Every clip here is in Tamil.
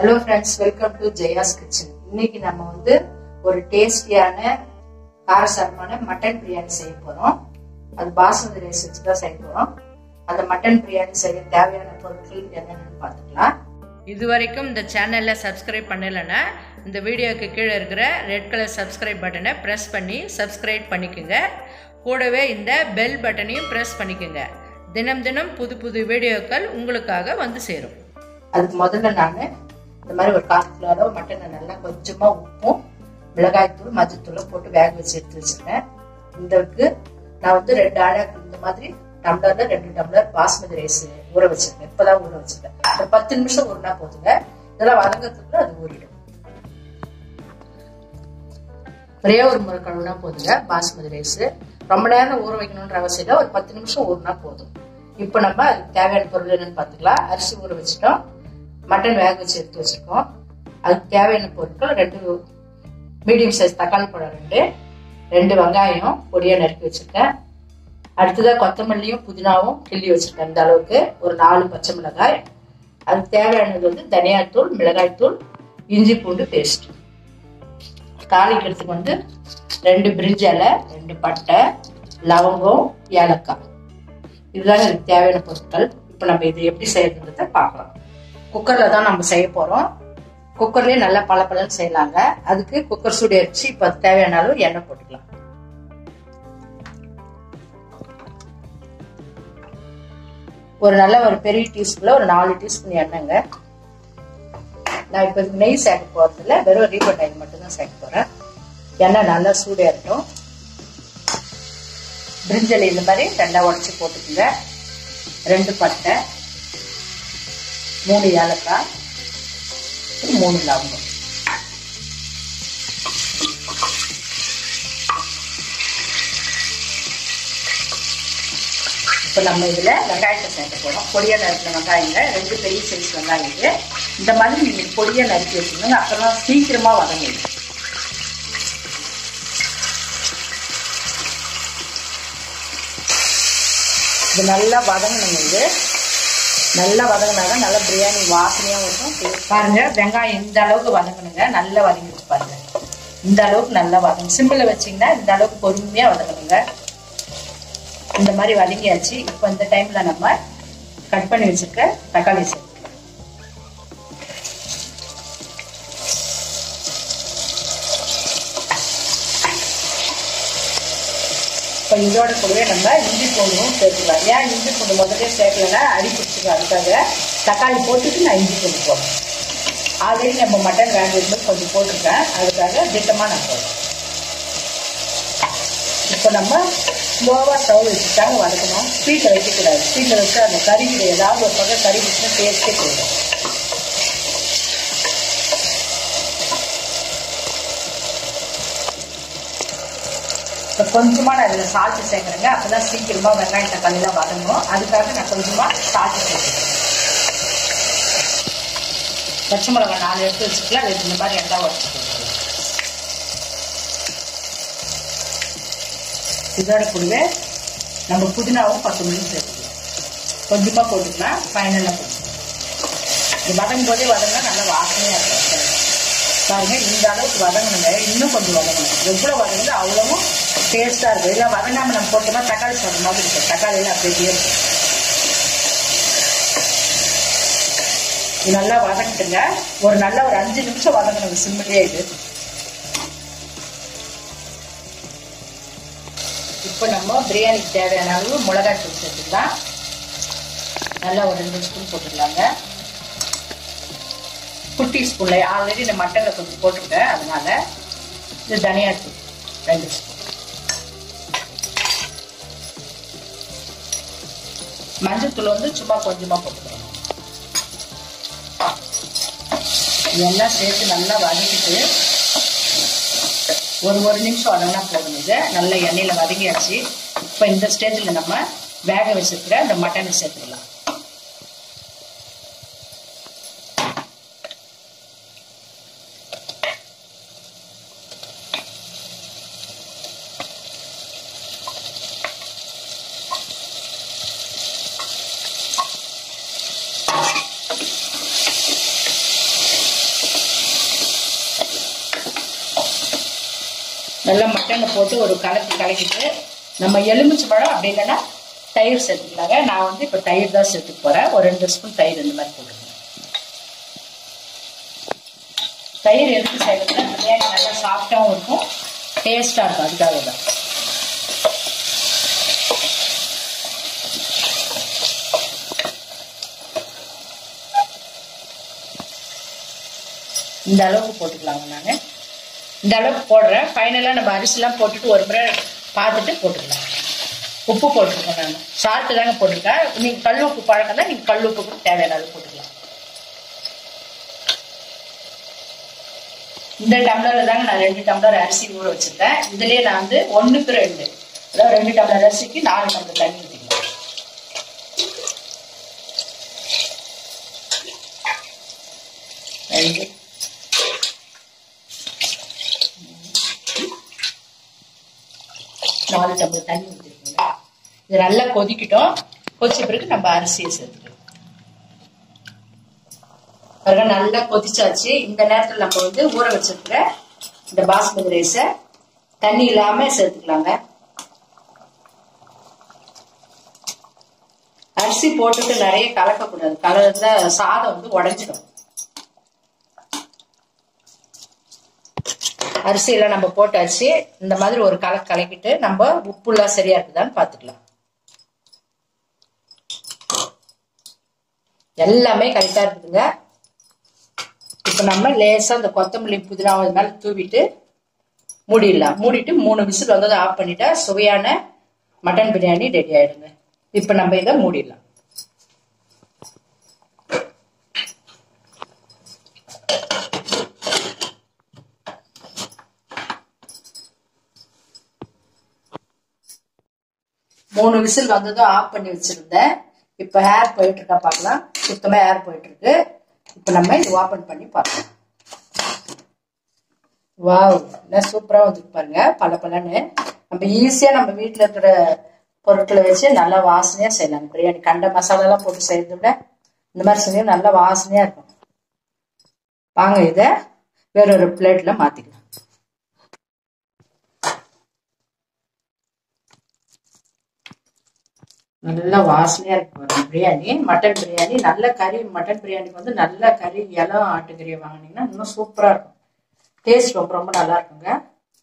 hello friends welcome to Jaya's kitchen இன்னைக்கு நம்ம வந்து ஒரு டேஸ்டியான காரசாரமான மட்டன் பிரியாணி செய்ய போறோம் அது பாசுமதி ரைஸ் வச்சு தான் செய்ய போறோம் அந்த மட்டன் பிரியாணி செய்ய தேவையான பொருட்கள் என்னென்னு பார்த்துக்கலாம் இது வரைக்கும் இந்த சேனலில் சப்ஸ்கிரைப் பண்ணலைன்னா இந்த வீடியோக்கு கீழே இருக்கிற ரெட் கலர் சப்ஸ்கிரைப் பட்டனை ப்ரெஸ் பண்ணி சப்ஸ்கிரைப் பண்ணிக்கோங்க கூடவே இந்த பெல் பட்டனையும் ப்ரெஸ் பண்ணிக்கோங்க தினம் தினம் புது புது வீடியோக்கள் உங்களுக்காக வந்து சேரும் அதுக்கு முதல்ல நான் இந்த மாதிரி ஒரு கால் கிலோ அளவு மட்டனை நல்லா கொஞ்சமா உப்பும் மிளகாய்த்தூள் மஞ்சத்தூளும் போட்டு வேக வச்சு எடுத்து வச்சிருக்கேன் இதற்கு நான் வந்து ரெண்டு ஆழாக்கு இந்த மாதிரி டம்ளர்ல ரெண்டு டம்ளர் பாஸ்மதி ரைஸ் ஊற வச்சிருக்கேன் இப்பதான் ஊற வச்சிருக்கேன் ஒரு பத்து நிமிஷம் ஊறினா போதுங்க இதெல்லாம் வதங்கறதுக்குள்ள அது ஊறிடும் ஒரே ஒரு முறை கழுவுனா போதுங்க பாஸ்மதி ரைஸ் ரொம்ப நேரம் ஊற வைக்கணுன்ற அவசியம் இல்லை ஒரு பத்து நிமிஷம் ஊறினா போதும் இப்போ நம்ம அதுக்கு தேவையான பொருள் என்னன்னு பார்த்துக்கலாம் அரிசி ஊற வச்சுட்டோம் மட்டன் வேக வச்சு எடுத்து வச்சிருக்கோம் அதுக்கு தேவையான பொருட்கள் ரெண்டு மீடியம் சைஸ் தக்காளி பழம் ரெண்டு ரெண்டு வெங்காயம் பொடியா நறுக்கி வச்சிருக்கேன் அடுத்ததாக கொத்தமல்லியும் புதினாவும் கிள்ளி வச்சிருக்கேன் இந்த அளவுக்கு ஒரு நாலு பச்சை மிளகாய் அதுக்கு தேவையானது வந்து தனியாத்தூள் மிளகாய்த்தூள் இஞ்சி பூண்டு பேஸ்ட் தாளிக்கிறதுக்கு வந்து ரெண்டு பிரிஞ்ச் இலை ரெண்டு பட்டை லவங்கம் ஏலக்காய் இதுதான் எனக்கு தேவையான பொருட்கள் இப்போ நம்ம இது எப்படி செய்யறதுன்றத பார்க்கலாம் குக்கர்ல தான் நம்ம செய்ய போறோம் குக்கர்லயே நல்லா பல பலன்னு செய்யலாங்க அதுக்கு குக்கர் சூடு அரிச்சு இப்போ அது தேவையான அளவு எண்ணெய் போட்டுக்கலாம் ஒரு நல்ல ஒரு பெரிய டீஸ்பூன்ல ஒரு நாலு டீஸ்பூன் எண்ணெய்ங்க நான் இப்போ நெய் சேர்க்க போறது இல்லை வெறும் ரீபண்ட் ஆயில் மட்டும் தான் சேர்க்க போறேன் எண்ணெய் நல்லா சூடு ஏறட்டும் பிரிஞ்சல் இந்த மாதிரி ரெண்டா உடச்சி போட்டுக்குங்க ரெண்டு பட்டை மூணு ஏலக்காய் மூணு லவங்கம் இப்போ நம்ம இதில் வெங்காயத்தை சேர்க்க போகிறோம் பொடியாக நறுக்கின வெங்காயங்க ரெண்டு பெரிய சைஸ் வெங்காயம் இது இந்த மாதிரி நீங்கள் பொடியாக நறுக்கி வச்சுக்கோங்க அப்புறம் சீக்கிரமாக வதங்கிடும் இது நல்லா வதங்கணுங்க இது நல்லா வதங்கினாதான் நல்லா பிரியாணி வாசனையாக இருக்கும் பாருங்க வெங்காயம் இந்த அளவுக்கு வதங்கணுங்க நல்லா வதங்கிடுச்சு பாருங்க இந்த அளவுக்கு நல்லா வதங்க சிம்பிளில் வச்சிங்கன்னா இந்த அளவுக்கு பொறுமையாக வதங்கணுங்க இந்த மாதிரி வதங்கியாச்சு இப்போ இந்த டைமில் நம்ம கட் பண்ணி வச்சுருக்க தக்காளி சேர்த்துக்கலாம் இப்போ இதோட கூடவே நம்ம இஞ்சி பூண்டும் சேர்த்துக்கலாம் ஏன் இஞ்சி பூண்டு முதல்ல சேர்க்கலன்னா அடி பிடிச்சிக்கலாம் அதுக்காக தக்காளி போட்டுட்டு நான் இஞ்சி பூண்டு போடுறேன் ஆல்ரெடி நம்ம மட்டன் வேக வைக்கும்போது கொஞ்சம் போட்டிருக்கேன் அதுக்காக திட்டமாக நான் போடுறேன் இப்போ நம்ம ஸ்லோவாக ஸ்டவ் வச்சுட்டாங்க வதக்கணும் ஸ்பீட்டில் வைக்கக்கூடாது ஸ்பீட்டில் வச்சு அந்த கறிக்கு ஏதாவது ஒரு பக்கம் கறி வச்சுன்னா டேஸ்ட்டே போயிடும் இப்போ கொஞ்சமாக நான் இதில் சால்ட்டு சேர்க்குறேங்க அப்போ தான் சீக்கிரமாக வெங்காயம் தக்காளிலாம் வதங்கும் அதுக்காக நான் கொஞ்சமாக சால்ட்டு சேர்க்குறேன் பச்சை மிளகா நாலு எடுத்து வச்சுக்கலாம் அது இந்த மாதிரி ரெண்டாக வச்சுக்கலாம் இதோட கூடவே நம்ம புதினாவும் பத்து மணி சேர்த்துக்கலாம் கொஞ்சமாக போட்டுக்கலாம் ஃபைனலாக போட்டுக்கலாம் இது வதங்கும் போதே வதங்கினா நல்லா வாசனையாக இருக்கும் பாருங்க இந்த அளவுக்கு வதங்கணுங்க இன்னும் கொஞ்சம் வதங்கணும் எவ்வளோ வதங்குது அவ்வளவும் டேஸ்ட்டாக இருக்கும் இல்லை வதங்காமல் நம்ம போட்டோம்னா தக்காளி சாப்பிட்ற மாதிரி இருக்கும் தக்காளியெல்லாம் அப்படியே இருக்கும் இது நல்லா வதங்கிட்டுங்க ஒரு நல்ல ஒரு அஞ்சு நிமிஷம் வதங்கணும் சிம்மிலே இது இப்போ நம்ம பிரியாணிக்கு தேவையான அளவு மிளகாய் தூள் சேர்த்துக்கலாம் நல்லா ஒரு ரெண்டு ஸ்பூன் போட்டுக்கலாங்க குட்டி ஸ்பூன்ல ஆல்ரெடி இந்த மட்டனில் கொஞ்சம் போட்டுருக்கேன் அதனால இது தனியா தூள் ரெண்டு ஸ்பூன் மஞ்சத்தூள் வந்து சும்மா கொஞ்சமா போட்டுக்கிறோம் இதெல்லாம் சேர்த்து நல்லா வதக்கிட்டு ஒரு ஒரு நிமிஷம் வதங்கினா போதும் இது நல்ல எண்ணெயில் வதங்கியாச்சு இப்போ இந்த ஸ்டேஜில் நம்ம வேக வச்சிருக்கிற இந்த மட்டனை சேர்த்துக்கலாம் நல்லா மட்டனை போட்டு ஒரு கலக்கி கலக்கிட்டு நம்ம எலுமிச்சை பழம் அப்படி இல்லைன்னா தயிர் சேர்த்துக்கலாங்க நான் வந்து இப்போ தயிர் தான் சேர்த்துக்க போகிறேன் ஒரு ரெண்டு ஸ்பூன் தயிர் இந்த மாதிரி போட்டுக்கணும் தயிர் எதுக்கு செய்யறதுனா பிரியாணி நல்லா சாஃப்டாகவும் இருக்கும் டேஸ்டாக இருக்கும் அதுக்காக தான் இந்த அளவுக்கு போட்டுக்கலாங்க நான் இந்த அளவுக்கு போடுறேன் ஃபைனலாக நம்ம அரிசிலாம் போட்டுட்டு ஒரு முறை பார்த்துட்டு போட்டுக்கலாம் உப்பு போட்டுருக்கோம் நான் சால்ட்டு தாங்க போட்டிருக்கேன் நீங்கள் கல் உப்பு பழக்கம் தான் நீங்கள் கல் உப்பு கூட தேவையான அளவு போட்டுக்கலாம் இந்த டம்ளர்ல தாங்க நான் ரெண்டு டம்ளர் அரிசி ஊற வச்சிருக்கேன் இதுலயே நான் வந்து ஒண்ணுக்கு ரெண்டு அதாவது ரெண்டு டம்ளர் அரிசிக்கு நாலு டம்ளர் தண்ணி ஊற்றிக்கலாம் ரெண்டு நாலு டம்ளர் தண்ணி ஊற்றிருக்கோங்க இது நல்லா கொதிக்கிட்டோம் கொதிச்ச பிறகு நம்ம அரிசியை சேர்த்துக்கலாம் பாருங்க நல்லா கொதிச்சாச்சு இந்த நேரத்தில் நம்ம வந்து ஊற வச்சிருக்கிற இந்த பாஸ்மதி ரைஸை தண்ணி இல்லாம சேர்த்துக்கலாங்க அரிசி போட்டுட்டு நிறைய கலக்கக்கூடாது கலர்ல சாதம் வந்து உடஞ்சிடும் அரிசியெல்லாம் நம்ம போட்டாச்சு இந்த மாதிரி ஒரு கலக்கு கலக்கிட்டு நம்ம உப்புலாம் சரியா இருக்குதான்னு பார்த்துக்கலாம் எல்லாமே கரெக்டா இருக்குதுங்க இப்போ நம்ம லேசாக அந்த கொத்தமல்லி புதினா அது மேலே தூவிட்டு மூடிடலாம் மூடிட்டு மூணு விசில் வந்ததை ஆஃப் பண்ணிட்டா சுவையான மட்டன் பிரியாணி ரெடி ஆயிடுங்க இப்போ நம்ம இதை மூடிடலாம் மூணு விசில் வந்ததும் ஆஃப் பண்ணி வச்சிருந்தேன் இப்போ ஹேர் போயிட்டு இருக்கா பார்க்கலாம் சுத்தமாக ஹேர் போயிட்டு இருக்கு இப்போ நம்ம இது ஓப்பன் பண்ணி பார்க்கலாம் வாவ் என்ன சூப்பராக வந்துருக்கு பாருங்க பல பலன்னு நம்ம ஈஸியாக நம்ம வீட்டில் இருக்கிற பொருட்களை வச்சு நல்லா வாசனையாக செய்யலாம் பிரியாணி கண்ட மசாலாலாம் போட்டு செய்யறத விட இந்த மாதிரி செஞ்சு நல்லா வாசனையாக இருக்கும் வாங்க இதை வேற ஒரு பிளேட்டில் மாற்றிக்கலாம் நல்லா வாசனையா இருக்கு பாருங்க பிரியாணி மட்டன் பிரியாணி நல்ல கறி மட்டன் பிரியாணிக்கு வந்து நல்ல கறி இலம் ஆட்டுக்கறியை வாங்கினீங்கன்னா இன்னும் சூப்பரா இருக்கும் டேஸ்ட் ரொம்ப ரொம்ப நல்லா இருக்குங்க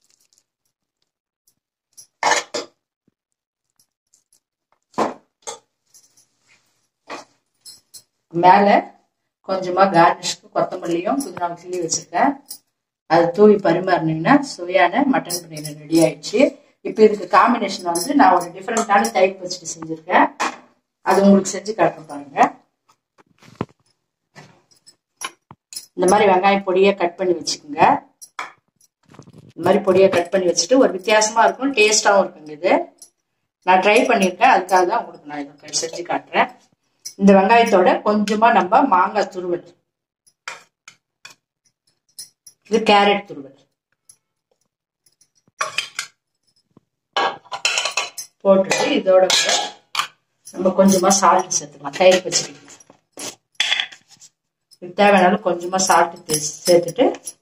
மேல கொஞ்சமா கார்னிஷ்க்கு கொத்தமல்லியும் புதினா கிள்ளி வச்சிருக்கேன் அது தூவி பரிமாறினீங்கன்னா சுவையான மட்டன் பிரியாணி ரெடி ஆயிடுச்சு இப்போ இதுக்கு காம்பினேஷன் வந்து நான் ஒரு டிஃப்ரெண்டான டைப் வச்சுட்டு செஞ்சுருக்கேன் அது உங்களுக்கு செஞ்சு காட்டுறேன் பாருங்க இந்த மாதிரி வெங்காயம் பொடியை கட் பண்ணி வச்சுக்கோங்க இந்த மாதிரி பொடியை கட் பண்ணி வச்சுட்டு ஒரு வித்தியாசமா இருக்கும் டேஸ்டாகவும் இருக்குங்க இது நான் ட்ரை பண்ணியிருக்கேன் அதுக்காக தான் உங்களுக்கு நான் இதை செஞ்சு காட்டுறேன் இந்த வெங்காயத்தோட கொஞ்சமா நம்ம மாங்காய் துருவல் இது கேரட் துருவல் போட்டுட்டு இதோட கூட நம்ம கொஞ்சமா சால்ட் சேர்த்துக்கலாம் தயிர் பச்சடி இது தேவையானாலும் கொஞ்சமா சால்ட் சேர்த்துட்டு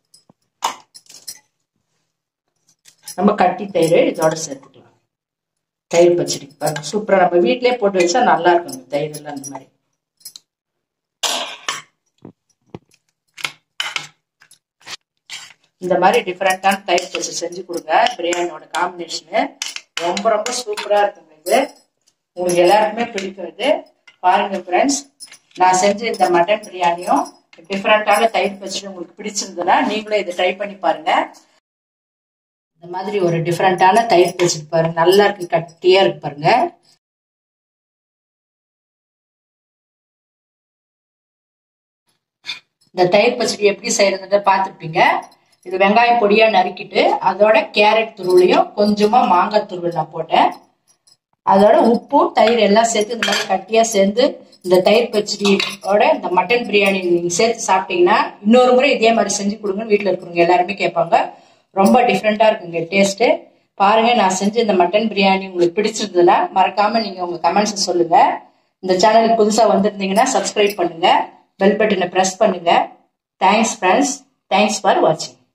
நம்ம கட்டி தயிர் இதோட சேர்த்துக்கலாம் தயிர் பச்சடி பாருங்க சூப்பரா நம்ம வீட்லயே போட்டு வச்சா நல்லா இருக்கும் இந்த தயிர் எல்லாம் அந்த மாதிரி இந்த மாதிரி டிஃப்ரெண்டான தயிர் பச்சடி செஞ்சு கொடுங்க பிரியாணியோட காம்பினேஷனு ரொம்ப ரொம்ப சூப்பரா இருக்குங்க இது உங்களுக்கு எல்லாருக்குமே பிடிக்கும் இது பாருங்க ஃப்ரெண்ட்ஸ் நான் செஞ்ச இந்த மட்டன் பிரியாணியும் டிஃப்ரெண்டான தயிர் பச்சடி உங்களுக்கு பிடிச்சிருந்ததுன்னா நீங்களும் இதை ட்ரை பண்ணி பாருங்க இந்த மாதிரி ஒரு டிஃப்ரெண்டான தயிர் பச்சடி பாருங்க நல்லா இருக்கு கட்டியா இருக்கு பாருங்க இந்த தயிர் பச்சடி எப்படி செய்யறதுன்னு பார்த்துருப்பீங்க இது வெங்காயம் பொடியா நறுக்கிட்டு அதோட கேரட் துருவலையும் கொஞ்சமா மாங்காய் துருவல் நான் போட்டேன் அதோட உப்பு தயிர் எல்லாம் சேர்த்து இந்த மாதிரி கட்டியா சேர்ந்து இந்த தயிர் பச்சடியோட இந்த மட்டன் பிரியாணி நீங்க சேர்த்து சாப்பிட்டீங்கன்னா இன்னொரு முறை இதே மாதிரி செஞ்சு கொடுங்கன்னு வீட்டில் இருக்கிறவங்க எல்லாருமே கேட்பாங்க ரொம்ப டிஃப்ரெண்டா இருக்குங்க டேஸ்ட் பாருங்க நான் செஞ்ச இந்த மட்டன் பிரியாணி உங்களுக்கு பிடிச்சிருந்ததுன்னா மறக்காம நீங்க உங்க கமெண்ட்ஸ் சொல்லுங்க இந்த சேனலுக்கு புதுசா வந்திருந்தீங்கன்னா சப்ஸ்கிரைப் பண்ணுங்க பெல் பட்டனை ப்ரெஸ் பண்ணுங்க தேங்க்ஸ் ஃப்ரெண்ட்ஸ் தேங்க்ஸ் ஃபார் வாட்சிங்